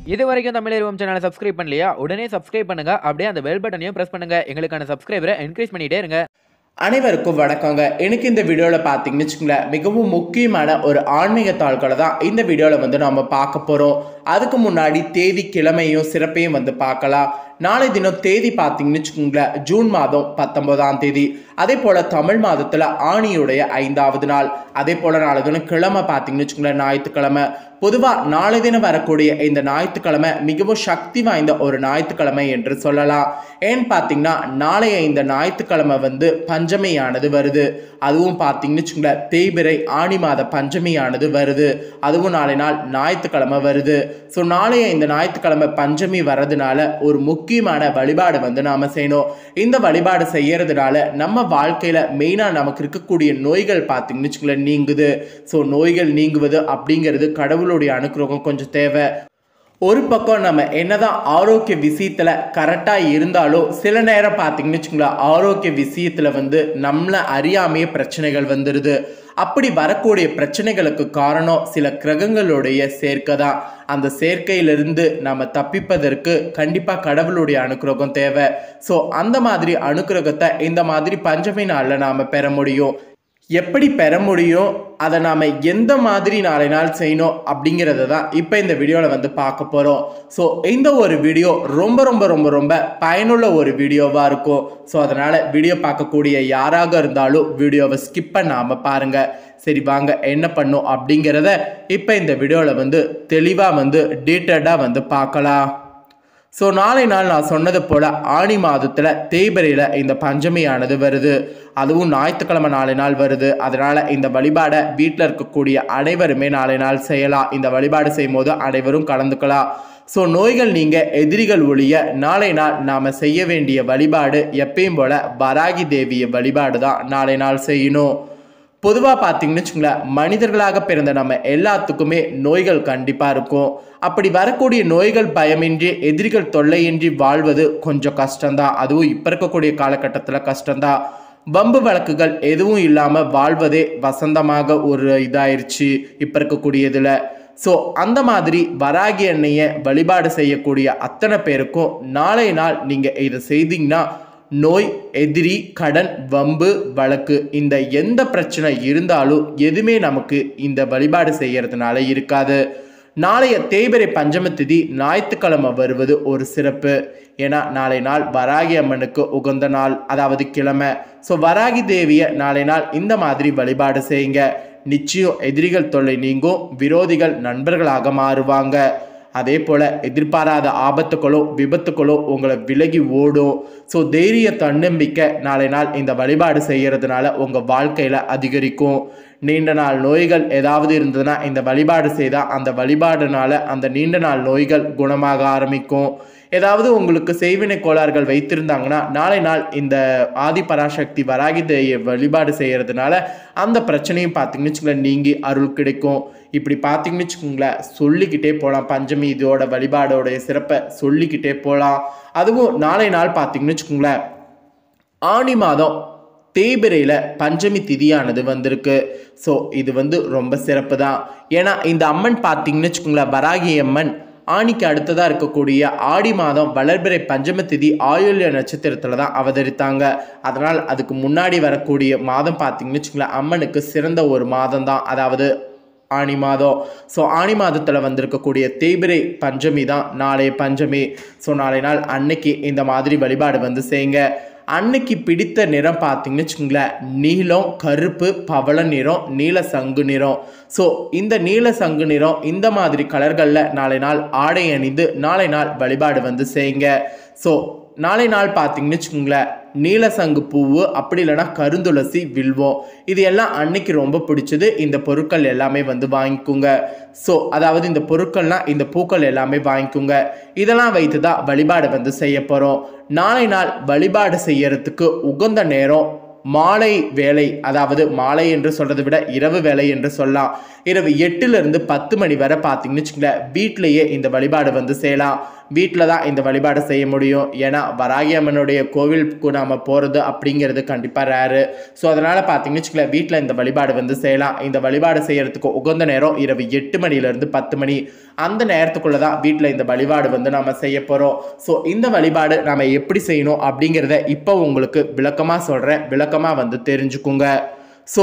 இது வரைக்கும் தமிழ் சேனலை சப்ஸ்கிரைப் பண்ணலையா உடனே சப்ஸ்கிரைப் பண்ணுங்க அப்படியே அந்த பெல் பட்டனையும் பிரஸ் பண்ணுங்க எங்களுக்கான சப்ஸ்கிரைபரை என்கரேஜ் பண்ணிட்டே இருங்க அனைவருக்கும் வணக்கங்க எனக்கு இந்த வீடியோவில் பார்த்தீங்கன்னு வச்சுங்களேன் மிகவும் முக்கியமான ஒரு ஆன்மீக தாள்களை தான் இந்த வீடியோவில் வந்து நம்ம பார்க்க போகிறோம் அதுக்கு முன்னாடி தேதி கிழமையும் சிறப்பையும் வந்து பார்க்கலாம் நாளை தினம் தேதி பார்த்தீங்கன்னு வச்சுக்கோங்களேன் ஜூன் மாதம் பத்தொன்பதாம் தேதி அதே போல் தமிழ் மாதத்தில் ஆணியுடைய ஐந்தாவது நாள் அதே போல் நாளை தினம் கிழமை பார்த்தீங்கன்னு வச்சுக்கோங்களேன் ஞாயிற்றுக்கிழமை பொதுவாக நாளை தினம் வரக்கூடிய இந்த ஞாயிற்றுக்கிழமை மிகவும் சக்தி வாய்ந்த ஒரு ஞாயிற்றுக்கிழமை என்று சொல்லலாம் ஏன்னு பார்த்தீங்கன்னா நாளைய இந்த ஞாயிற்றுக்கிழமை வந்து பஞ்சமியானது வருது அதுவும் பார்த்தீங்கன்னு வச்சுக்கோங்களேன் தேய்பிரை ஆணி மாத பஞ்சமியானது வருது அதுவும் நாளை நாள் ஞாயிற்றுக்கிழமை வருது ஸோ நாளைய இந்த ஞாயிற்றுக்கிழமை பஞ்சமி வர்றதுனால ஒரு முக்கியமான வழிபாடு வந்து நாம் செய்யணும் இந்த வழிபாடு செய்யறதுனால நம்ம வாழ்க்கையில் மெயினாக நமக்கு இருக்கக்கூடிய நோய்கள் பார்த்தீங்கன்னு வச்சுக்கோங்களேன் நீங்குது ஸோ நோய்கள் நீங்குவது அப்படிங்கிறது கடவுளுடைய அனுக்கிரகம் கொஞ்சம் தேவை ஒரு பக்கம் நம்ம என்னதான் ஆரோக்கிய விஷயத்தில் கரெக்டாக இருந்தாலும் சில நேரம் பார்த்தீங்கன்னு வச்சுங்களேன் ஆரோக்கிய விஷயத்தில் வந்து நம்மளை அறியாமையே பிரச்சனைகள் வந்துடுது அப்படி வரக்கூடிய பிரச்சனைகளுக்கு காரணம் சில கிரகங்களுடைய சேர்க்கை தான் அந்த சேர்க்கையிலிருந்து நம்ம தப்பிப்பதற்கு கண்டிப்பாக கடவுளுடைய அனுக்கிரகம் தேவை ஸோ அந்த மாதிரி அனுக்கிரகத்தை இந்த மாதிரி பஞ்சமி நாளில் நாம் பெற முடியும் எப்படி பெற முடியும் அதை நாம் எந்த மாதிரி நாளை நாள் செய்யணும் அப்படிங்கிறத தான் இப்போ இந்த வீடியோவில் வந்து பார்க்க போகிறோம் ஸோ இந்த ஒரு வீடியோ ரொம்ப ரொம்ப ரொம்ப ரொம்ப பயனுள்ள ஒரு வீடியோவாக இருக்கும் ஸோ அதனால் வீடியோ பார்க்கக்கூடிய யாராக இருந்தாலும் வீடியோவை ஸ்கிப் பண்ணாமல் பாருங்கள் சரி வாங்க என்ன பண்ணும் அப்படிங்கிறத இப்போ இந்த வீடியோவில் வந்து தெளிவாக வந்து டீட்டெயில்டாக வந்து பார்க்கலாம் ஸோ நாளை நாள் நான் சொன்னது போல் ஆணி மாதத்தில் தேய்பிரையில் இந்த பஞ்சமியானது வருது அதுவும் ஞாயிற்றுக்கிழமை நாளை நாள் வருது அதனால் இந்த வழிபாடை வீட்டில் இருக்கக்கூடிய அனைவருமே நாளை நாள் செய்யலாம் இந்த வழிபாடு செய்யும் போது அனைவரும் கலந்துக்கலாம் ஸோ நோய்கள் நீங்கள் எதிரிகள் ஒழிய நாளை நாள் நாம் செய்ய வேண்டிய வழிபாடு எப்பயும் போல் வராகி தேவிய வழிபாடு தான் நாளை நாள் செய்யணும் பொதுவாக பார்த்தீங்கன்னு வச்சுங்களேன் மனிதர்களாக பிறந்த நம்ம எல்லாத்துக்குமே நோய்கள் கண்டிப்பாக இருக்கும் அப்படி வரக்கூடிய நோய்கள் பயமின்றி எதிரிகள் தொல்லையின்றி வாழ்வது கொஞ்சம் கஷ்டம்தான் அதுவும் இப்போ இருக்கக்கூடிய காலகட்டத்தில் கஷ்டம்தான் வம்பு வழக்குகள் எதுவும் இல்லாமல் வாழ்வதே வசந்தமாக ஒரு இதாயிருச்சு இப்போ இருக்கக்கூடியதில் ஸோ அந்த மாதிரி வராகி எண்ணெயை வழிபாடு செய்யக்கூடிய அத்தனை பேருக்கும் நாளை நாள் நீங்கள் இதை செய்தீங்கன்னா நோய் எதிரி கடன் வம்பு வழக்கு இந்த எந்த பிரச்சனை இருந்தாலும் எதுவுமே நமக்கு இந்த வழிபாடு செய்யறதுனால இருக்காது நாளைய தேய்பிரை பஞ்சம திதி ஞாயிற்றுக்கிழமை வருவது ஒரு சிறப்பு ஏன்னா நாளை நாள் வராகி அம்மனுக்கு உகந்த நாள் அதாவது கிழமை ஸோ வராகி தேவியை நாளை நாள் இந்த மாதிரி வழிபாடு செய்யுங்க நிச்சயம் எதிரிகள் தொல்லை நீங்கும் விரோதிகள் நண்பர்களாக மாறுவாங்க அதே போல் எதிர்பாராத ஆபத்துக்களோ விபத்துக்களோ உங்களை விலகி ஓடும் ஸோ தைரிய தன்னம்பிக்கை நாளை நாள் இந்த வழிபாடு செய்கிறதுனால உங்கள் வாழ்க்கையில் அதிகரிக்கும் நீண்ட நாள் நோய்கள் ஏதாவது இருந்ததுன்னா இந்த வழிபாடு செய்தால் அந்த வழிபாடுனால அந்த நீண்ட நாள் நோய்கள் குணமாக ஆரம்பிக்கும் ஏதாவது உங்களுக்கு செய்வினை கோளாறுகள் வைத்திருந்தாங்கன்னா நாளை நாள் இந்த ஆதி பராசக்தி வராகி தேவியை வழிபாடு செய்கிறதுனால அந்த பிரச்சனையும் பார்த்தீங்கன்னு வச்சுக்கோங்களேன் நீங்கி அருள் கிடைக்கும் இப்படி பார்த்தீங்கன்னு வச்சுக்கோங்களேன் சொல்லிக்கிட்டே போகலாம் பஞ்சமி இதோட வழிபாடோடைய சிறப்பை சொல்லிக்கிட்டே போகலாம் அதுவும் நாளை நாள் பார்த்தீங்கன்னு வச்சுக்கோங்களேன் ஆணி மாதம் தேய்பிரையில் பஞ்சமி திதியானது வந்திருக்கு ஸோ இது வந்து ரொம்ப சிறப்பு தான் ஏன்னா இந்த அம்மன் பார்த்தீங்கன்னு வச்சுக்கோங்களேன் வராகி அம்மன் ஆணிக்கு அடுத்ததாக இருக்கக்கூடிய ஆடி மாதம் வளர்பிறை பஞ்சம திதி ஆயுள்ய நட்சத்திரத்தில் தான் அவதரித்தாங்க அதனால் அதுக்கு முன்னாடி வரக்கூடிய மாதம் பார்த்தீங்கன்னு வச்சுக்கோங்களேன் அம்மனுக்கு சிறந்த ஒரு மாதம் தான் அதாவது ஆணி மாதம் ஸோ ஆணி மாதத்தில் வந்திருக்கக்கூடிய தேய்பிரை பஞ்சமி தான் நாளைய பஞ்சமி ஸோ நாளை நாள் அன்னைக்கு இந்த மாதிரி வழிபாடு வந்து செய்யுங்க அன்னைக்கு பிடித்த நிறம் பார்த்தீங்கன்னு வச்சுக்கோங்களேன் நீலம் கருப்பு பவள நிறம் நீல சங்கு நிறம் ஸோ இந்த நீல சங்கு நிறம் இந்த மாதிரி கலர்களில் நாளை நாள் ஆடை அணிந்து நாளை நாள் வழிபாடு வந்து செய்யுங்க ஸோ நாளை நாள் பார்த்தீங்கன்னு வச்சுக்கோங்களேன் நீலசங்கு பூவு அப்படி இல்லைன்னா கருந்துளசி வில்வம் இது எல்லாம் அன்னைக்கு ரொம்ப பிடிச்சது இந்த பொருட்கள் எல்லாமே வந்து வாங்கிக்கோங்க ஸோ அதாவது இந்த பொருட்கள்லாம் இந்த பூக்கள் எல்லாமே வாங்கிக்கோங்க இதெல்லாம் வைத்து தான் வழிபாடு வந்து செய்ய போகிறோம் நாளை நாள் வழிபாடு செய்யறதுக்கு உகந்த நேரம் மாலை வேலை அதாவது மாலை என்று சொல்றதை விட இரவு வேலை என்று சொல்லலாம் இரவு எட்டுலேருந்து பத்து மணி வரை பார்த்தீங்கன்னு வச்சுக்கோங்களேன் வீட்டிலேயே இந்த வழிபாடு வந்து செய்யலாம் வீட்டில் தான் இந்த வழிபாடு செய்ய முடியும் ஏன்னா வராகி அம்மனுடைய கோவிலுக்கு நாம் போகிறது அப்படிங்கிறது கண்டிப்பாக ரேரு ஸோ அதனால் பார்த்தீங்கன்னு வச்சுக்கோங்களேன் வீட்டில் இந்த வழிபாடு வந்து செய்யலாம் இந்த வழிபாடு செய்யறதுக்கு உகந்த நேரம் இரவு எட்டு மணிலேருந்து பத்து மணி அந்த நேரத்துக்குள்ளே தான் வீட்டில் இந்த வழிபாடு வந்து நம்ம செய்ய போகிறோம் ஸோ இந்த வழிபாடு நம்ம எப்படி செய்யணும் அப்படிங்கிறத இப்போ உங்களுக்கு விளக்கமாக சொல்கிறேன் விளக்கமாக வந்து தெரிஞ்சுக்குங்க ஸோ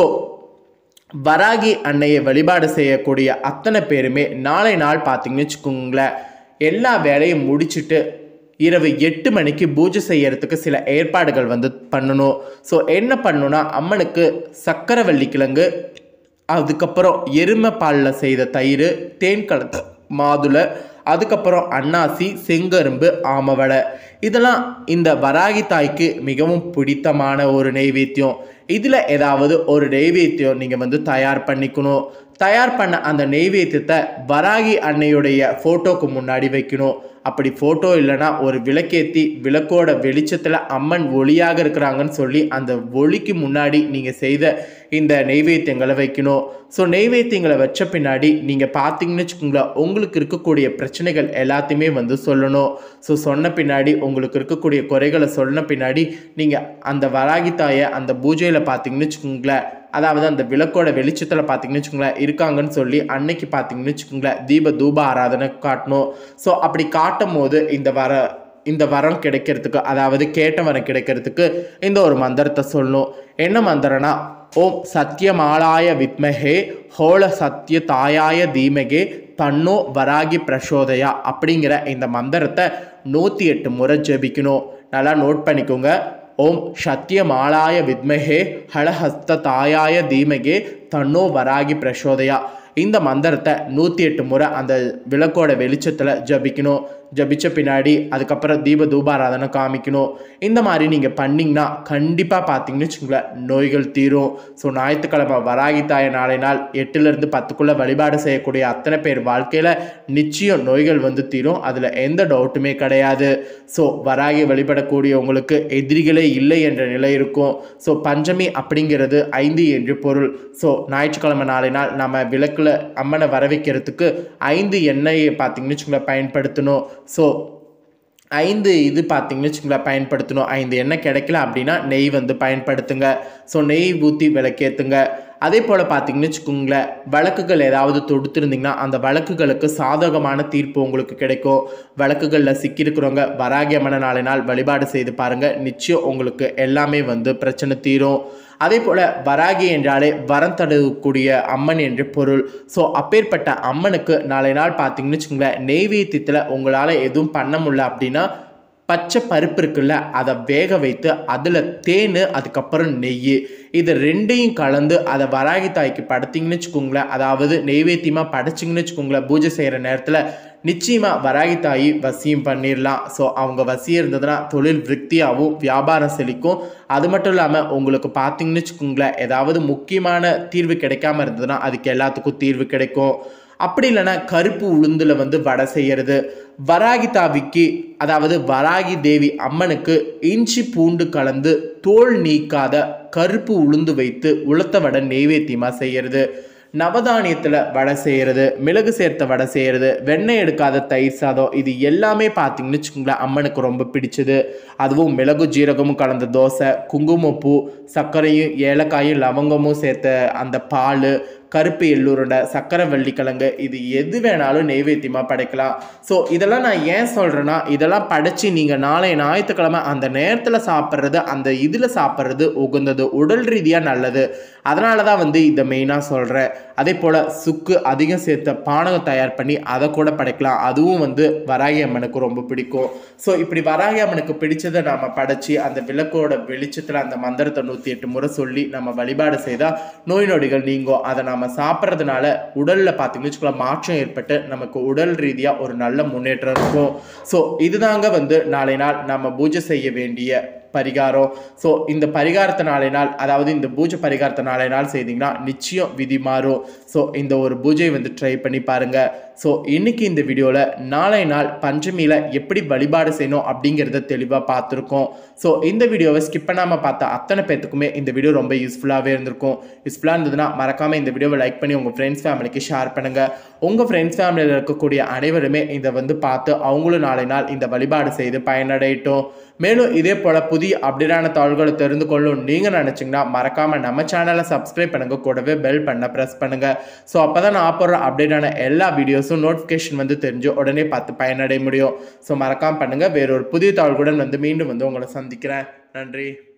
வராகி அன்னையை வழிபாடு செய்யக்கூடிய அத்தனை பேருமே நாளை நாள் பார்த்தீங்கன்னு வச்சுக்கோங்களேன் எல்லா வேலையும் முடிச்சுட்டு இரவு எட்டு மணிக்கு பூஜை செய்யறதுக்கு சில ஏற்பாடுகள் வந்து பண்ணணும் ஸோ என்ன பண்ணணும்னா அம்மனுக்கு சக்கரவள்ளி கிழங்கு அதுக்கப்புறம் எருமை பாலில் செய்த தயிர் தேன் கலந்த மாதுளை அதுக்கப்புறம் அன்னாசி செங்கரும்பு ஆமவடை இதெல்லாம் இந்த வராகி தாய்க்கு மிகவும் பிடித்தமான ஒரு நெய்வேத்தியம் இதில் ஏதாவது ஒரு நெய்வேத்தியம் நீங்கள் வந்து தயார் பண்ணிக்கணும் தயார் பண்ண அந்த நெய்வேத்தியத்தை வராகி அன்னையுடைய ஃபோட்டோக்கு முன்னாடி வைக்கணும் அப்படி ஃபோட்டோ இல்லைன்னா ஒரு விளக்கேற்றி விளக்கோட வெளிச்சத்தில் அம்மன் ஒளியாக இருக்கிறாங்கன்னு சொல்லி அந்த ஒளிக்கு முன்னாடி நீங்கள் செய்த இந்த நெய்வேத்தியங்களை வைக்கணும் ஸோ நெய்வேத்தியங்களை வச்ச பின்னாடி நீங்கள் பார்த்தீங்கன்னு வச்சுக்கோங்களேன் உங்களுக்கு இருக்கக்கூடிய பிரச்சனைகள் எல்லாத்தையுமே வந்து சொல்லணும் ஸோ சொன்ன பின்னாடி உங்களுக்கு இருக்கக்கூடிய குறைகளை சொன்ன பின்னாடி நீங்கள் அந்த வராகி தாயை அந்த பூஜையில் பார்த்தீங்கன்னு வச்சுக்கோங்களேன் அதாவது அந்த விளக்கோட வெளிச்சத்தில் பார்த்தீங்கன்னு வச்சுக்கோங்களேன் இருக்காங்கன்னு சொல்லி அன்னைக்கு பார்த்தீங்கன்னு வச்சுக்கோங்களேன் தீப தூப ஆராதனை காட்டணும் ஸோ அப்படி காட்டும் போது இந்த வர இந்த வரம் கிடைக்கிறதுக்கு அதாவது கேட்ட வரம் கிடைக்கிறதுக்கு இந்த ஒரு மந்திரத்தை சொல்லணும் என்ன மந்திரம்னா ஓம் சத்யமாலாய வித்மஹே ஹோள சத்ய தாயாய தீமகே தன்னோ வராகி பிரசோதயா அப்படிங்கிற இந்த மந்திரத்தை நூற்றி எட்டு முறை ஜெபிக்கணும் நல்லா நோட் பண்ணிக்கோங்க ஓம் சத்யமாலாய வித்மஹே ஹளஹஸ்த தாயாய தீமகே தன்னோ வராகி பிரசோதயா இந்த மந்திரத்தை நூற்றி எட்டு முறை அந்த விளக்கோட வெளிச்சத்தில் ஜபிக்கணும் ஜபிச்ச பின்னாடி அதுக்கப்புறம் தீப தூபாராதனை காமிக்கணும் இந்த மாதிரி நீங்கள் பண்ணிங்கன்னா கண்டிப்பாக பார்த்தீங்கன்னு வச்சுக்கோங்களேன் நோய்கள் தீரும் ஸோ ஞாயிற்றுக்கிழமை வராகி தாய நாளை நாள் எட்டுலேருந்து பத்துக்குள்ளே வழிபாடு செய்யக்கூடிய அத்தனை பேர் வாழ்க்கையில் நிச்சயம் நோய்கள் வந்து தீரும் அதில் எந்த டவுட்டுமே கிடையாது ஸோ வராகி வழிபடக்கூடியவங்களுக்கு எதிரிகளே இல்லை என்ற நிலை இருக்கும் ஸோ பஞ்சமி அப்படிங்கிறது ஐந்து என்று பொருள் ஸோ ஞாயிற்றுக்கிழமை நாளை நாள் நம்ம விளக்கில் அம்மனை வர வைக்கிறதுக்கு ஐந்து எண்ணெயை பார்த்தீங்கன்னு வச்சுக்கோங்களேன் பயன்படுத்தணும் ஸோ ஐந்து இது பார்த்தீங்கன்னு வச்சுக்கோங்களேன் பயன்படுத்தணும் ஐந்து எண்ணெய் கிடைக்கல அப்படின்னா நெய் வந்து பயன்படுத்துங்க ஸோ நெய் ஊற்றி விளக்கேற்றுங்க அதே போல் பார்த்தீங்கன்னு வச்சுக்கோங்களேன் வழக்குகள் ஏதாவது தொடுத்திருந்தீங்கன்னா அந்த வழக்குகளுக்கு சாதகமான தீர்ப்பு உங்களுக்கு கிடைக்கும் வழக்குகளில் சிக்கியிருக்கிறவங்க வராகி அம்மனை நாளை நாள் வழிபாடு செய்து பாருங்கள் நிச்சயம் உங்களுக்கு எல்லாமே வந்து பிரச்சனை தீரும் அதே போல் வராகி என்றாலே வரம் தடக்கூடிய அம்மன் என்று பொருள் ஸோ அப்பேற்பட்ட அம்மனுக்கு நாளை நாள் பார்த்தீங்கன்னு வச்சுக்கோங்களேன் நெய்வேத்தியத்தில் உங்களால் எதுவும் பண்ண முடியல அப்படின்னா பச்சை பருப்பு இருக்குல்ல அதை வேக வைத்து அதில் தேன் அதுக்கப்புறம் நெய் இது ரெண்டையும் கலந்து அதை வராகி தாய்க்கு படுத்திங்கன்னு வச்சுக்கோங்களேன் அதாவது நெய்வேத்தியமாக படைச்சிங்கன்னு வச்சுக்கோங்களேன் பூஜை செய்கிற நேரத்தில் நிச்சயமாக வராகி தாய் வசியம் பண்ணிடலாம் ஸோ அவங்க வசியம் இருந்ததுன்னா தொழில் விருத்தியாகவும் வியாபாரம் செழிக்கும் அது மட்டும் இல்லாமல் உங்களுக்கு பார்த்தீங்கன்னு வச்சுக்கோங்களேன் ஏதாவது முக்கியமான தீர்வு கிடைக்காம இருந்ததுன்னா அதுக்கு எல்லாத்துக்கும் தீர்வு கிடைக்கும் அப்படி இல்லைன்னா கருப்பு உளுந்துல வந்து வடை செய்யறது வராகி தாவிக்கு அதாவது வராகி தேவி அம்மனுக்கு இஞ்சி பூண்டு கலந்து தோல் நீக்காத கருப்பு உளுந்து வைத்து உளுத்த வடை நெய்வேத்தியமாக செய்யறது நவதானியத்தில் வடை செய்கிறது மிளகு சேர்த்த வடை செய்கிறது வெண்ணெய் எடுக்காத தயிர் சாதம் இது எல்லாமே பார்த்தீங்கன்னு வச்சுக்கோங்களேன் அம்மனுக்கு ரொம்ப பிடிச்சது அதுவும் மிளகு ஜீரகமும் கலந்த தோசை குங்குமப்பூ சர்க்கரையும் ஏலக்காயும் லவங்கமும் சேர்த்த அந்த பால் கருப்பு எள்ளுருண்டை சக்கரை வெள்ளிக்கிழங்கு இது எது வேணாலும் நெய்வேத்தியமாக படைக்கலாம் ஸோ இதெல்லாம் நான் ஏன் சொல்கிறேன்னா இதெல்லாம் படைச்சி நீங்கள் நாளை ஞாயிற்றுக்கிழமை அந்த நேரத்தில் சாப்பிட்றது அந்த இதில் சாப்பிட்றது உகந்தது உடல் ரீதியாக நல்லது அதனால தான் வந்து இதை மெயினாக சொல்கிறேன் அதே போல் சுக்கு அதிகம் சேர்த்த பானகம் தயார் பண்ணி அதை கூட படைக்கலாம் அதுவும் வந்து வராகி அம்மனுக்கு ரொம்ப பிடிக்கும் ஸோ இப்படி வராகி அம்மனுக்கு பிடிச்சதை நாம் படைச்சி அந்த விளக்கோட வெளிச்சத்தில் அந்த மந்திரத்தை நூற்றி எட்டு முறை சொல்லி நம்ம வழிபாடு செய்தால் நோய் நொடிகள் நீங்கும் அதை நாம் சாப்பிட்றதுனால உடலில் பார்த்தீங்கன்னு வச்சுக்கோங்களேன் மாற்றம் ஏற்பட்டு நமக்கு உடல் ரீதியாக ஒரு நல்ல முன்னேற்றம் இருக்கும் ஸோ இதுதாங்க வந்து நாளை நாள் நம்ம பூஜை செய்ய வேண்டிய பரிகாரம் ஸோ இந்த பரிகாரத்தை நாளை நாள் அதாவது இந்த பூஜை பரிகாரத்தை நாளை நாள் செய்தீங்கன்னா நிச்சயம் விதி மாறும் ஸோ இந்த ஒரு பூஜையை வந்து ட்ரை பண்ணி பாருங்க ஸோ இன்னைக்கு இந்த வீடியோவில் நாளை நாள் பஞ்சமியில் எப்படி வழிபாடு செய்யணும் அப்படிங்கிறத தெளிவாக பார்த்துருக்கோம் ஸோ இந்த வீடியோவை ஸ்கிப் பண்ணாமல் பார்த்த அத்தனை பேத்துக்குமே இந்த வீடியோ ரொம்ப யூஸ்ஃபுல்லாகவே இருந்திருக்கும் யூஸ்ஃபுல்லாக இருந்ததுன்னா மறக்காமல் இந்த வீடியோவை லைக் பண்ணி உங்கள் ஃப்ரெண்ட்ஸ் ஃபேமிலிக்கு ஷேர் பண்ணுங்கள் உங்கள் ஃப்ரெண்ட்ஸ் ஃபேமிலியில் இருக்கக்கூடிய அனைவருமே இதை வந்து பார்த்து அவங்களும் நாளை நாள் இந்த வழிபாடு செய்து பயனடையட்டும் மேலும் இதே போல் புதிய அப்டேட்டான தாள்களை தெரிந்து கொள்ளும் நீங்கள் நினச்சிங்கன்னா மறக்காமல் நம்ம சேனலை சப்ஸ்கிரைப் பண்ணுங்கள் கூடவே பெல் பண்ண ப்ரெஸ் பண்ணுங்கள் ஸோ அப்போ தான் நான் போடுற அப்டேட்டான எல்லா வீடியோஸும் நோட்டிஃபிகேஷன் வந்து தெரிஞ்சு உடனே பார்த்து பயனடைய முடியும் ஸோ மறக்காமல் பண்ணுங்கள் வேறொரு புதிய தாள்களுடன் வந்து மீண்டும் வந்து உங்களை சந்திக்கிறேன் நன்றி